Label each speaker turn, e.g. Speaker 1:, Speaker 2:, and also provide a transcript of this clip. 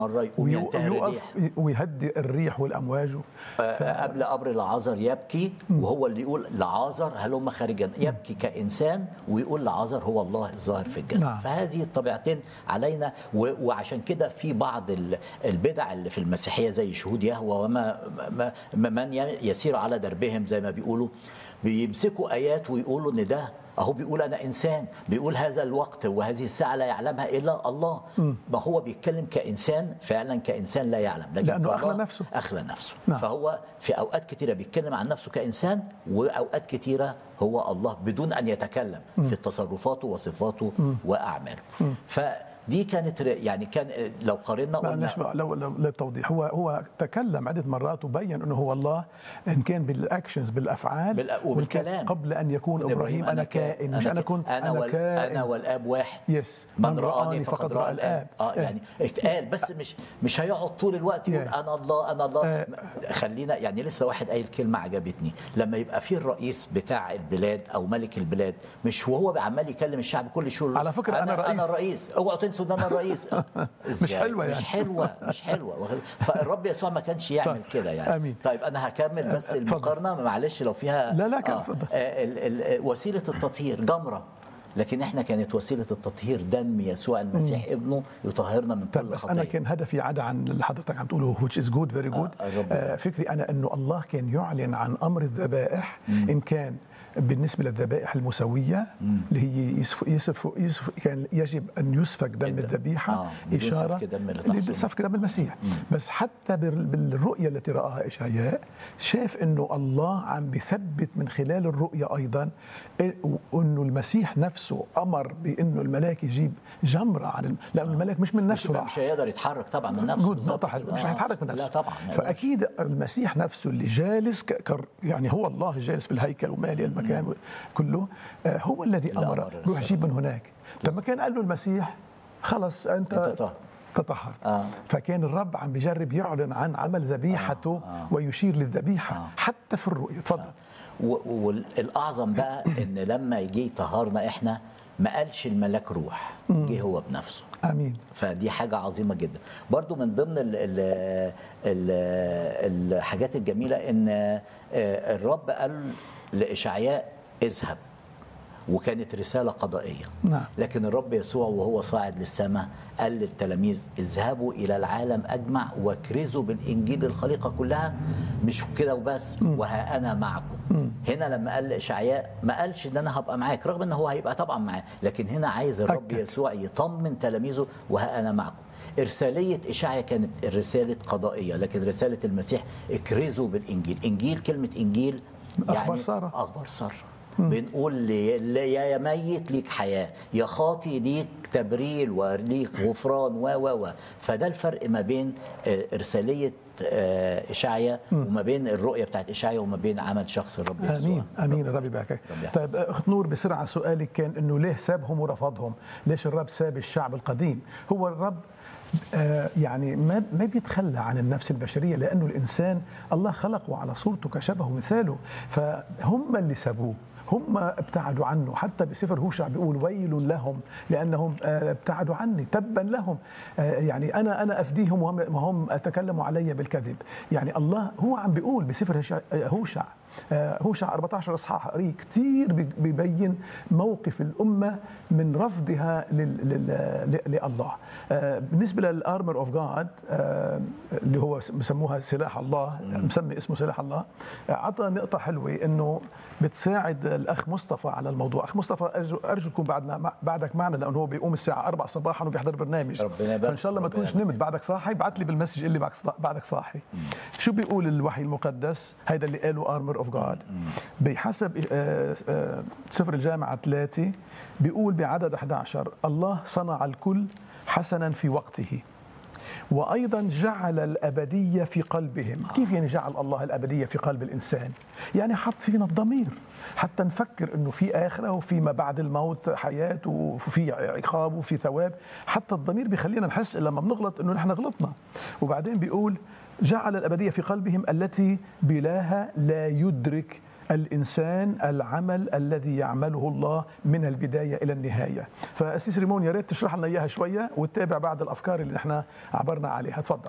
Speaker 1: مرة يقوم
Speaker 2: ويو-
Speaker 1: ينتهر
Speaker 2: ويقف
Speaker 1: الريح
Speaker 2: ويهدئ الريح والامواج
Speaker 1: آه، قبل قبر لعازر يبكي وهو اللي يقول لعازر هلم خارجا يبكي كإنسان ويقول لعازر هو الله الظاهر في الجسد
Speaker 2: نعم.
Speaker 1: فهذه الطبيعتين علينا و- وعشان كده في بعض ال- البدع اللي في المسيحية زي شهود يهوى وما ما ما- من ي- يسير على دربهم زي ما بيقولوا بيمسكوا آيات ويقولوا إن ده اهو بيقول انا انسان بيقول هذا الوقت وهذه الساعه لا يعلمها الا الله ما هو بيتكلم كانسان فعلا كانسان لا يعلم لكن
Speaker 2: لأنه أخلى
Speaker 1: الله
Speaker 2: نفسه.
Speaker 1: اخلى نفسه
Speaker 2: نعم.
Speaker 1: فهو في اوقات كتيره بيتكلم عن نفسه كانسان واوقات كتيره هو الله بدون ان يتكلم في تصرفاته وصفاته واعماله فدي كانت ر- يعني كان لو قارنا
Speaker 2: ما
Speaker 1: قلنا
Speaker 2: نشبع لو لو- للتوضيح هو هو تكلم عده مرات وبين انه هو الله ان كان بالاكشنز بالافعال
Speaker 1: بالأ-
Speaker 2: وإن كان
Speaker 1: وبالكلام.
Speaker 2: قبل ان يكون ابراهيم انا كائن مش انا كنت
Speaker 1: انا,
Speaker 2: انا
Speaker 1: وال-
Speaker 2: كائن
Speaker 1: انا والاب واحد
Speaker 2: يس
Speaker 1: من رآني فقد رأى الآب اه
Speaker 2: إيه.
Speaker 1: يعني اتقال بس مش مش هيقعد طول الوقت يقول
Speaker 2: Yeah.
Speaker 1: انا الله انا الله
Speaker 2: آه.
Speaker 1: خلينا يعني لسه واحد قايل كلمه عجبتني لما يبقى في الرئيس بتاع البلاد او ملك البلاد مش وهو عمال يكلم الشعب كل شويه
Speaker 2: على فكرة أنا الرئيس.
Speaker 1: انا الرئيس اوعوا تنسوا ان انا الرئيس آه. إزاي؟
Speaker 2: حلوة
Speaker 1: مش
Speaker 2: يعني.
Speaker 1: حلوه مش حلوه واخد- فالرب يسوع ما كانش يعمل
Speaker 2: طيب.
Speaker 1: كده يعني
Speaker 2: آمين.
Speaker 1: طيب انا هكمل بس
Speaker 2: اتفضل.
Speaker 1: المقارنه معلش لو فيها
Speaker 2: لا، لا، كان اتفضل.
Speaker 1: آه، ال- ال- وسيله التطهير جمره لكن احنا كانت وسيله التطهير دم يسوع المسيح ابنه يطهرنا من
Speaker 2: طيب
Speaker 1: كل
Speaker 2: بس انا
Speaker 1: خطيه
Speaker 2: كان هدفي عدا عن اللي حضرتك عم تقوله which is good very good
Speaker 1: آه، الرب
Speaker 2: آه فكري انا انه الله كان يعلن عن امر الذبائح ان كان بالنسبه للذبائح المسويه اللي هي يسف يسف يسف كان يجب ان يسفك دم
Speaker 1: الدم.
Speaker 2: الذبيحه
Speaker 1: آه، بدون
Speaker 2: اشاره
Speaker 1: سفك دم اللي
Speaker 2: اللي
Speaker 1: تحصل.
Speaker 2: سفك دم المسيح بس حتى بال- بالرؤيه التي راها اشعياء شاف انه الله عم بثبت من خلال الرؤيه ايضا انه المسيح نفسه امر بانه الملاك يجيب جمره عن الم- لانه الملاك مش من
Speaker 1: مش,
Speaker 2: نفسه راح
Speaker 1: مش هيقدر يتحرك طبعا من نفسه
Speaker 2: جود
Speaker 1: بالظبط
Speaker 2: نقطة حلوة.
Speaker 1: كده.
Speaker 2: مش
Speaker 1: آه.
Speaker 2: هيتحرك من نفسه
Speaker 1: لا طبعا ما يقدرش.
Speaker 2: فأكيد المسيح نفسه اللي جالس ك... كر- يعني هو الله الجالس في الهيكل ومالي المكان كله آه، هو الذي
Speaker 1: اللي
Speaker 2: أمر
Speaker 1: أمر
Speaker 2: روح جيب من هناك لما كان قال له المسيح خلص أنت
Speaker 1: أنت طاهر.
Speaker 2: تطهر
Speaker 1: آه.
Speaker 2: فكان الرب عم بيجرب يعلن عن عمل ذبيحته
Speaker 1: آه.
Speaker 2: ويشير للذبيحة
Speaker 1: آه.
Speaker 2: حتى في الرؤية تفضل
Speaker 1: و- والاعظم بقى ان لما يجي يطهرنا احنا ما قالش الملاك روح جه هو بنفسه
Speaker 2: آمين
Speaker 1: فدي حاجة عظيمة جدا برضو من ضمن ال ال ال الحاجات الجميلة ان آه، الرب قال لإشعياء اذهب وكانت رسالة قضائية
Speaker 2: نعم.
Speaker 1: لكن الرب يسوع وهو صاعد للسماء قال للتلاميذ اذهبوا إلى العالم أجمع واكرزوا بالإنجيل الخليقة كلها مش كده وبس وها أنا معكم هنا لما قال لإشعياء ما قالش إن أنا هبقى معاك رغم إن هو هيبقى طبعا معاه لكن هنا عايز الرب
Speaker 2: أكد.
Speaker 1: يسوع يطمن تلاميذه وها أنا معكم إرسالية إشعيا كانت رسالة قضائية لكن رسالة المسيح اكرزوا بالإنجيل إنجيل كلمة إنجيل
Speaker 2: أخبار سارة.
Speaker 1: أخبار سارة بنقول لي لي- يا ميت ليك حياة يا خاطي ليك تبريل وليك غفران و و و فده الفرق ما بين آه، إرسالية آه، إشعيا وما بين الرؤية بتاعت إشعيا وما بين عمل شخص الرب يسوع
Speaker 2: امين امين الرب يباركك
Speaker 1: رب يحفظك.
Speaker 2: طيب اخت نور بسرعه سؤالك كان انه ليه سابهم ورفضهم ليش الرب ساب الشعب القديم هو الرب آه، يعني ما ما بيتخلى عن النفس البشريه لانه الانسان الله خلقه على صورته كشبهه مثاله فهم اللي سابوه هم ابتعدوا عنه حتى بسفر هوشع بيقول ويل لهم لانهم آه، ابتعدوا عني تبا لهم آه، يعني انا انا افديهم وهم وهم تكلموا علي بالكذب يعني الله هو عم بيقول بسفر هشع- آه، هوشع آه، هوشع 14 اصحاح قريه كثير بي- بيبين موقف الامه من رفضها لل- لل- ل- لله آه، بالنسبه للارمر اوف جاد اللي هو بسموها سلاح الله مسمي اسمه سلاح الله آه، عطى نقطه حلوه انه بتساعد الاخ مصطفى على الموضوع اخ مصطفى ارجو ارجو تكون بعدنا مع- بعدك معنا لانه هو بيقوم الساعه 4 صباحا وبيحضر برنامج
Speaker 1: ربنا يبارك.
Speaker 2: فان شاء الله ما
Speaker 1: ربنا
Speaker 2: تكونش
Speaker 1: يبارك.
Speaker 2: نمت بعدك صاحي بعت لي بالمسج قل لي بعدك صا- بعدك صاحي شو بيقول الوحي المقدس هيدا اللي قاله ارمر اوف جاد بحسب آه، آه، سفر الجامعه ثلاثة بيقول بعدد 11 الله صنع الكل حسنا في وقته وايضا جعل الابديه في قلبهم كيف يعني جعل الله الابديه في قلب الانسان يعني حط فينا الضمير حتى نفكر انه في اخره وفي ما بعد الموت حياه وفي عقاب وفي ثواب حتى الضمير بيخلينا نحس لما بنغلط انه نحن غلطنا وبعدين بيقول جعل الابديه في قلبهم التي بلاها لا يدرك الانسان العمل الذي يعمله الله من البدايه الى النهايه فاسيس ريمون يا ريت تشرح لنا اياها شويه وتتابع بعض الافكار اللي احنا عبرنا عليها تفضل